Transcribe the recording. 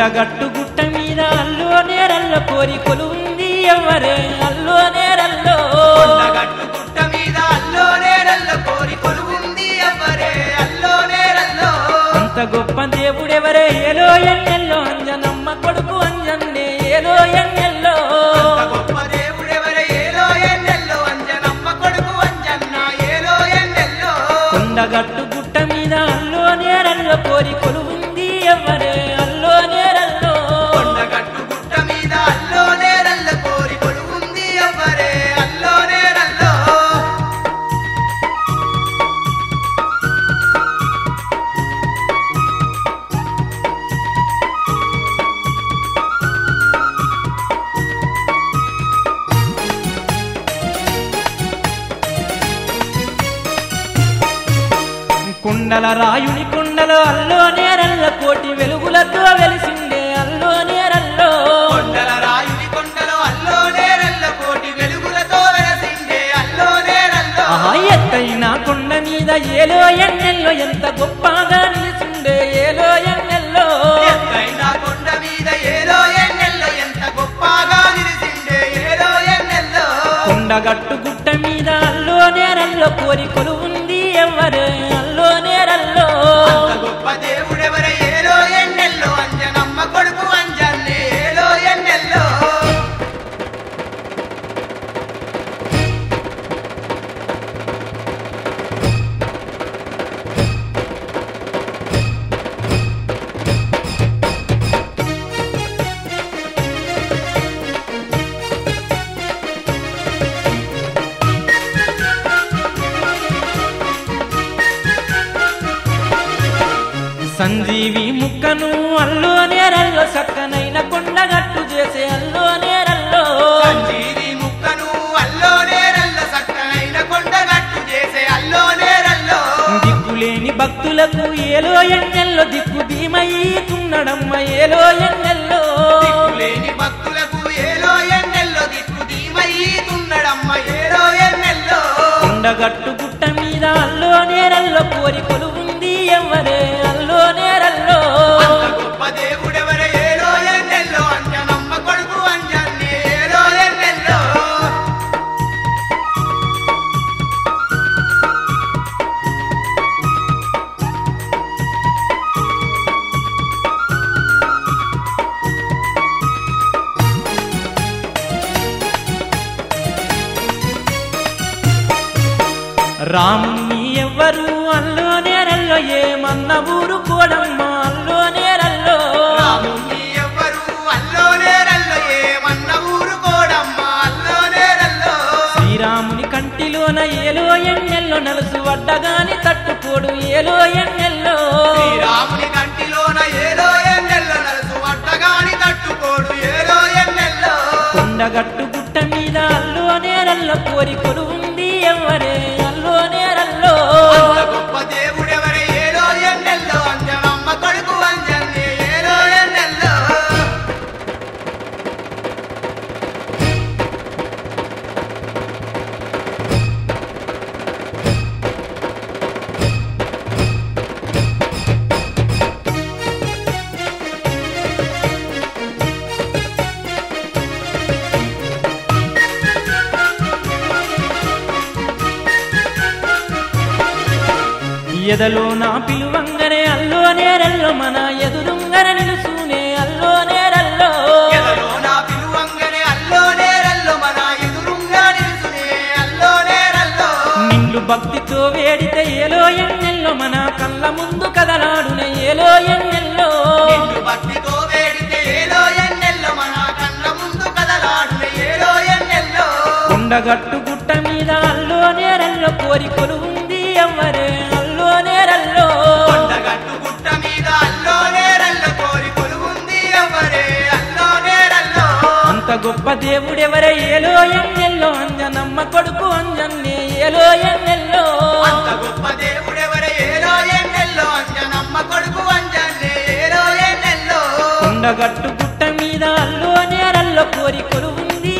కొండగట్టు గుట్ట మీద అల్లో నేరల్ల కోరి కొలువుంది ఎవరే అల్లో నేరల్లో కొండగట్టు గుట్ట మీద అల్లో నేరల్లో కోరి కొలువుంది ఎవ్వరే అల్లో నేరల్లో అంత గొప్ప దేవుడెవరే ఏలో ఎన్నెల్లో అంజనమ్మ కొడుకు అంజన్నే ఏలో ఎన్నెల్లో అంత గొప్ప దేవుడెవరే ఏలో ఎన్నెల్లో అంజనమ్మ కొడుకు అంజన్న ఏలో ఎన్నెల్లో కొండగట్టు గుట్ట మీద అల్లో నేరల్లో కోరి కొలువుంది ఎవరే అల్లో నేరల్లో కొండగట్టు గుట్ట మీద అల్లో నేరల్లో కోరి కొలువుంది ఎవ్వరే అల్లో నేరల్లో కుండల రాయుని కుండలో అల్లో నేరల్ల కోటి వెలుగులతో వెలిసిండే అల్లో నేరల్లో కొండల రాయుని కొండలో అల్లో నేరల్లో కోటి వెలుగులతో వెలసిండే అల్లో నేరల్లో ఆహా ఎత్తైన కొండ మీద ఏలో ఎన్నెల్లో ఎంత గొప్పగా నిలిచిండే ఏలో ఎన్నెల్లో ఎత్తైన కొండ మీద ఏలో ఎన్నెల్లో ఎంత గొప్పగా నిలిసిండే ఏలో ఎన్నెల్లో కొండగట్టు గుట్ట మీద అల్లో నేరల్లో కోరి కొలువుంది ఎవరే అల్లో నేరల్లో అంత గొప్ప దేవుడెవర ఏలో ఎన్నెల్లో అంజనమ్మ కొడుకు అంజన్నే ఏలో ఎన్నెల్లో సంజీవి ముక్కను అల్లో నేరల్లో సక్కనైన కొండగట్టు చేసే అల్లో నేరల్లో సంజీవి ముక్కను అల్లో నేరల్ల సక్కనైన కొండగట్టు చేసే అల్లో నేరల్లో దిక్కులేని భక్తులకు ఏలో ఎన్నెల్లో దిక్కు భీమయ్యున్నడమ్మ ఏలో ఎన్నెల్లో దిక్కులేని భక్తులకు ఏలో ఎన్నెల్లో దిక్కు ధీమయ్యున్నడమ్మ ఏలో ఎన్నెల్లో కొండగట్టు గుట్ట మీద అల్లో నేరల్లో కోరి కొలువుంది ఎవరే అల్లో నేరల్లో అంత గొప్ప దేవుడెవర ఏలో ఎన్నెల్లో అంజనమ్మ కొడుకు అంజన్నే ఏలో ఎన్నెల్లో రాముని ఎవ్వరు అల్లో నేరల్లో ఏమన్న ఊరు కోడమ్మ అల్లో నేరల్లో రాముని ఎవ్వరు అల్లో నేరల్లో ఏమన్న ఊరుకోడమ్మ అల్లో నేరల్లో శ్రీరాముని కంటిలోన ఏలో ఎన్నెల్లో నలుసు వడ్డగాని తట్టుకోడు ఏలో ఎన్నెల్లో శ్రీరాముని కంటిలోన ఏలో ఎన్నెల్లో నలుసు వట్టగాని తట్టుకోడు ఏలో ఎన్నెల్లో కొండగట్టు గుట్ట మీద అల్లో నేరల్లో కోరి కొలువుంది ఎవరే అల్లో నేరల్లో అంత గొప్ప దేవుడెవర ఏలో ఎన్నెల్లో అంజనమ్మ కొడుకు అంజన్నే ఏలో ఎన్నెల్లో ఎదలో నా పిలువంగనే అల్లో నేరల్లో మన ఎదురుంగన నిలుసునే అల్లో నేరల్లో ఎదలో నా పిలువంగనే అల్లో నేరల్లో మన ఎదురుంగా నిలుసునే అల్లో నేరల్లో నిన్ను భక్తితో వేడితే ఏలో ఎన్నెల్లో మన కళ్ళ ముందు కదలాడునే ఏలో ఎన్నెల్లో నిన్ను భక్తితో వేడితే ఏలో ఎన్నెల్లో మన కళ్ళ ముందు కదలాడునే ఏలో ఎన్నెల్లో కొండగట్టు గుట్ట మీద అల్లో నేరల్లో కోరి కొలువుంది ఎవరే అల్లో నేరల్లో కొండగట్టు గుట్ట మీద అల్లో నేరల్లో కోరి కొలువుంది ఎవరే అల్లో నేరల్లో అంత గొప్ప దేవుడెవరే ఏలో ఎన్నెల్లో అంజనమ్మ కొడుకు అంజన్నే ఏలో ఎన్నెల్లో అంత గొప్ప దేవుడెవర ఏలో ఎన్నెల్లో అంజనమ్మ కొడుకు అంజన్నే ఏలో ఎన్నెల్లో కొండగట్టు గుట్ట మీద అల్లో నేరల్లో కోరి కొలువుంది